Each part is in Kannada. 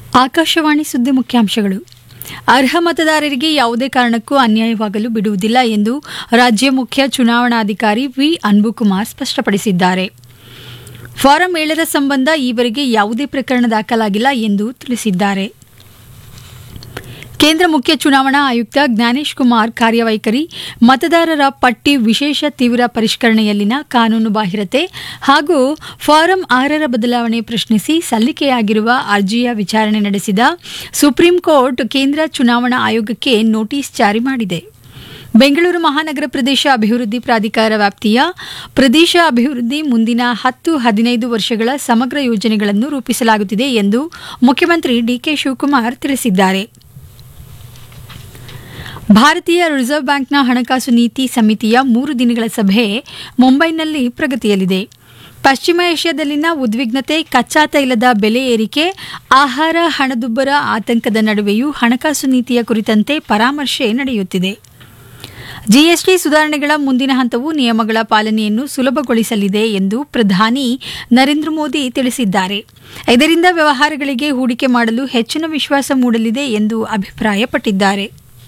ಆಕಾಶವಾಣಿ ಸುದ್ದಿ ಮುಖ್ಯಾಂಶಗಳು ಅರ್ಹ ಮತದಾರರಿಗೆ ಯಾವುದೇ ಕಾರಣಕ್ಕೂ ಅನ್ಯಾಯವಾಗಲು ಬಿಡುವುದಿಲ್ಲ ಎಂದು ರಾಜ್ಯ ಮುಖ್ಯ ಚುನಾವಣಾಧಿಕಾರಿ ವಿ ಅನ್ಬುಕುಮಾರ್ ಸ್ಪಷ್ಟಪಡಿಸಿದ್ದಾರೆ ಫಾರಂ ಏಳರ ಸಂಬಂಧ ಈವರೆಗೆ ಯಾವುದೇ ಪ್ರಕರಣ ದಾಖಲಾಗಿಲ್ಲ ಎಂದು ತಿಳಿಸಿದ್ದಾರೆ ಕೇಂದ್ರ ಮುಖ್ಯ ಚುನಾವಣಾ ಆಯುಕ್ತ ಜ್ಞಾನೇಶ್ ಕುಮಾರ್ ಕಾರ್ಯವೈಖರಿ ಮತದಾರರ ಪಟ್ಟಿ ವಿಶೇಷ ತೀವ್ರ ಪರಿಷ್ಕರಣೆಯಲ್ಲಿನ ಕಾನೂನು ಬಾಹಿರತೆ ಹಾಗೂ ಫಾರಂ ಆರರ ಬದಲಾವಣೆ ಪ್ರಶ್ನಿಸಿ ಸಲ್ಲಿಕೆಯಾಗಿರುವ ಅರ್ಜಿಯ ವಿಚಾರಣೆ ನಡೆಸಿದ ಸುಪ್ರೀಂ ಕೋರ್ಟ್ ಕೇಂದ್ರ ಚುನಾವಣಾ ಆಯೋಗಕ್ಕೆ ನೋಟಿಸ್ ಜಾರಿ ಮಾಡಿದೆ ಬೆಂಗಳೂರು ಮಹಾನಗರ ಪ್ರದೇಶ ಅಭಿವೃದ್ಧಿ ಪ್ರಾಧಿಕಾರ ವ್ಯಾಪ್ತಿಯ ಪ್ರದೇಶ ಅಭಿವೃದ್ಧಿ ಮುಂದಿನ ಹತ್ತು ಹದಿನೈದು ವರ್ಷಗಳ ಸಮಗ್ರ ಯೋಜನೆಗಳನ್ನು ರೂಪಿಸಲಾಗುತ್ತಿದೆ ಎಂದು ಮುಖ್ಯಮಂತ್ರಿ ಡಿಕೆ ಶಿವಕುಮಾರ್ ತಿಳಿಸಿದ್ದಾರೆ ಭಾರತೀಯ ರಿಸರ್ವ್ ಬ್ಯಾಂಕ್ನ ಹಣಕಾಸು ನೀತಿ ಸಮಿತಿಯ ಮೂರು ದಿನಗಳ ಸಭೆ ಮುಂಬೈನಲ್ಲಿ ಪ್ರಗತಿಯಲ್ಲಿದೆ ಪಶ್ಚಿಮ ಏಷ್ಯಾದಲ್ಲಿನ ಉದ್ವಿಗ್ನತೆ ಕಚ್ಚಾ ತೈಲದ ಬೆಲೆ ಏರಿಕೆ ಆಹಾರ ಹಣದುಬ್ಬರ ಆತಂಕದ ನಡುವೆಯೂ ಹಣಕಾಸು ನೀತಿಯ ಕುರಿತಂತೆ ಪರಾಮರ್ಶೆ ನಡೆಯುತ್ತಿದೆ ಜಿಎಸ್ಟಿ ಸುಧಾರಣೆಗಳ ಮುಂದಿನ ಹಂತವು ನಿಯಮಗಳ ಪಾಲನೆಯನ್ನು ಸುಲಭಗೊಳಿಸಲಿದೆ ಎಂದು ಪ್ರಧಾನಿ ನರೇಂದ್ರ ಮೋದಿ ತಿಳಿಸಿದ್ದಾರೆ ಇದರಿಂದ ವ್ಯವಹಾರಗಳಿಗೆ ಹೂಡಿಕೆ ಮಾಡಲು ಹೆಚ್ಚಿನ ವಿಶ್ವಾಸ ಮೂಡಲಿದೆ ಎಂದು ಅಭಿಪ್ರಾಯಪಟ್ಟಿದ್ದಾರೆ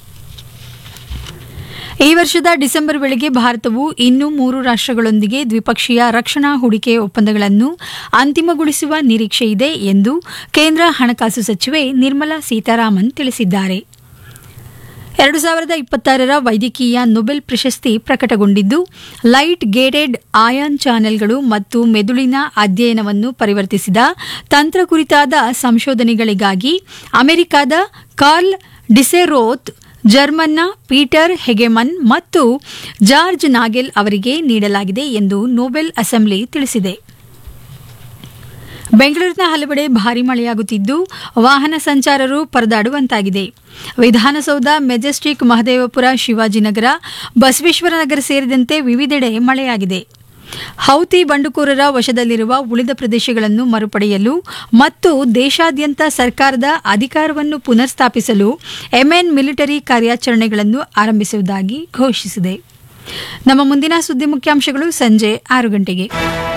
ಈ ವರ್ಷದ ಡಿಸೆಂಬರ್ ವೇಳೆಗೆ ಭಾರತವು ಇನ್ನೂ ಮೂರು ರಾಷ್ಟ್ರಗಳೊಂದಿಗೆ ದ್ವಿಪಕ್ಷೀಯ ರಕ್ಷಣಾ ಹೂಡಿಕೆ ಒಪ್ಪಂದಗಳನ್ನು ಅಂತಿಮಗೊಳಿಸುವ ನಿರೀಕ್ಷೆ ಇದೆ ಎಂದು ಕೇಂದ್ರ ಹಣಕಾಸು ಸಚಿವೆ ನಿರ್ಮಲಾ ಸೀತಾರಾಮನ್ ತಿಳಿಸಿದ್ದಾರೆ ಎರಡು ಸಾವಿರದ ಇಪ್ಪತ್ತಾರರ ವೈದ್ಯಕೀಯ ನೊಬೆಲ್ ಪ್ರಶಸ್ತಿ ಪ್ರಕಟಗೊಂಡಿದ್ದು ಲೈಟ್ ಗೇಟೆಡ್ ಆಯಾನ್ ಚಾನೆಲ್ಗಳು ಮತ್ತು ಮೆದುಳಿನ ಅಧ್ಯಯನವನ್ನು ಪರಿವರ್ತಿಸಿದ ತಂತ್ರ ಕುರಿತಾದ ಸಂಶೋಧನೆಗಳಿಗಾಗಿ ಅಮೆರಿಕದ ಕಾರ್ಲ್ ಡಿಸೆರೋತ್ ಜರ್ಮನ್ನ ಪೀಟರ್ ಹೆಗೆಮನ್ ಮತ್ತು ಜಾರ್ಜ್ ನಾಗೆಲ್ ಅವರಿಗೆ ನೀಡಲಾಗಿದೆ ಎಂದು ನೊಬೆಲ್ ಅಸೆಂಬ್ಲಿ ತಿಳಿಸಿದೆ ಬೆಂಗಳೂರಿನ ಹಲವೆಡೆ ಭಾರೀ ಮಳೆಯಾಗುತ್ತಿದ್ದು ವಾಹನ ಸಂಚಾರರು ಪರದಾಡುವಂತಾಗಿದೆ ವಿಧಾನಸೌಧ ಮೆಜೆಸ್ಟಿಕ್ ಮಹದೇವಪುರ ಶಿವಾಜಿನಗರ ಬಸವೇಶ್ವರ ನಗರ ಸೇರಿದಂತೆ ವಿವಿಧೆಡೆ ಮಳೆಯಾಗಿದೆ ಹೌತಿ ಬಂಡುಕೋರರ ವಶದಲ್ಲಿರುವ ಉಳಿದ ಪ್ರದೇಶಗಳನ್ನು ಮರುಪಡೆಯಲು ಮತ್ತು ದೇಶಾದ್ಯಂತ ಸರ್ಕಾರದ ಅಧಿಕಾರವನ್ನು ಪುನರ್ಸ್ಥಾಪಿಸಲು ಎಂಎನ್ ಮಿಲಿಟರಿ ಕಾರ್ಯಾಚರಣೆಗಳನ್ನು ಆರಂಭಿಸುವುದಾಗಿ ಘೋಷಿಸಿದೆ ನಮ್ಮ ಮುಂದಿನ ಸುದ್ದಿ ಮುಖ್ಯಾಂಶಗಳು ಸಂಜೆ ಆರು ಗಂಟೆಗೆ